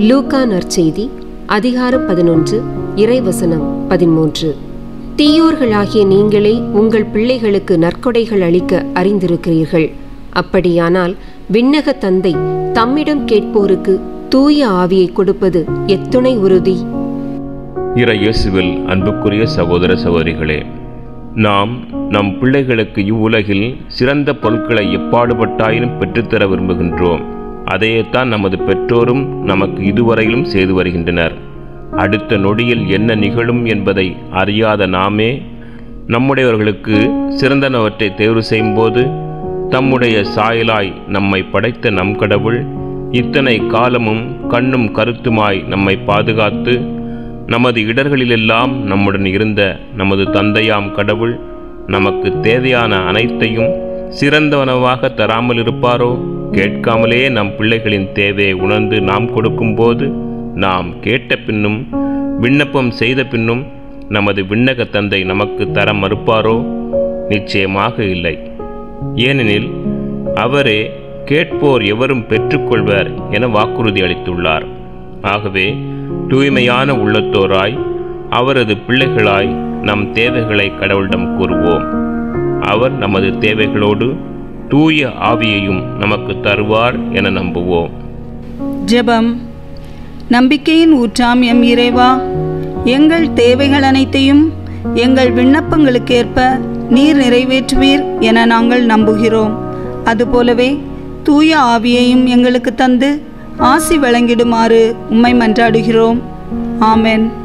லூக்கா நற்செய்தி அதிகாரம் பதினொன்று இறைவசனம் பதிமூன்று தீயோர்களாகிய நீங்களே உங்கள் பிள்ளைகளுக்கு நற்கொடைகள் அளிக்க அறிந்திருக்கிறீர்கள் அப்படியானால் விண்ணக தந்தை தம்மிடம் கேட்போருக்கு தூய ஆவியை கொடுப்பது எத்துணை உறுதி இறை இயேசுவில் அன்புக்குரிய சகோதர சகோதரிகளே நாம் நம் பிள்ளைகளுக்கு இவ்வுலகில் சிறந்த பொருட்களை எப்பாடுபட்டாயினும் பெற்றுத்தர விரும்புகின்றோம் அதையேத்தான் நமது பெற்றோரும் நமக்கு இதுவரையிலும் செய்து வருகின்றனர் அடுத்த நொடியில் என்ன நிகழும் என்பதை அறியாத நாமே நம்முடையவர்களுக்கு சிறந்தனவற்றை தேர்வு செய்யும்போது தம்முடைய சாயலாய் நம்மை படைத்த நம் கடவுள் இத்தனை காலமும் கண்ணும் கருத்துமாய் நம்மை பாதுகாத்து நமது இடர்களிலெல்லாம் நம்முடன் இருந்த நமது தந்தையாம் கடவுள் நமக்கு தேவையான அனைத்தையும் சிறந்தவனவாக தராமல் இருப்பாரோ கேட்காமலே நம் பிள்ளைகளின் தேவையை உணர்ந்து நாம் கொடுக்கும்போது நாம் கேட்ட பின்னும் விண்ணப்பம் செய்த பின்னும் நமது விண்ணக தந்தை நமக்கு தர மறுப்பாரோ நிச்சயமாக இல்லை ஏனெனில் அவரே கேட்போர் எவரும் பெற்றுக்கொள்வர் என வாக்குறுதி அளித்துள்ளார் ஆகவே தூய்மையான உள்ளத்தோராய் அவரது பிள்ளைகளாய் நம் தேவைகளை கடவுளிடம் கூறுவோம் அவர் நமது தேவைகளோடு தூய ஆவியையும் நமக்கு தருவார் என நம்புவோம் ஜெபம் நம்பிக்கையின் ஊற்றாம் எம் இறைவா எங்கள் தேவைகள் அனைத்தையும் எங்கள் விண்ணப்பங்களுக்கேற்ப நீர் நிறைவேற்றுவீர் என நாங்கள் நம்புகிறோம் அதுபோலவே தூய ஆவியையும் எங்களுக்கு தந்து ஆசி வழங்கிடுமாறு உம்மை மன்றாடுகிறோம் ஆமென்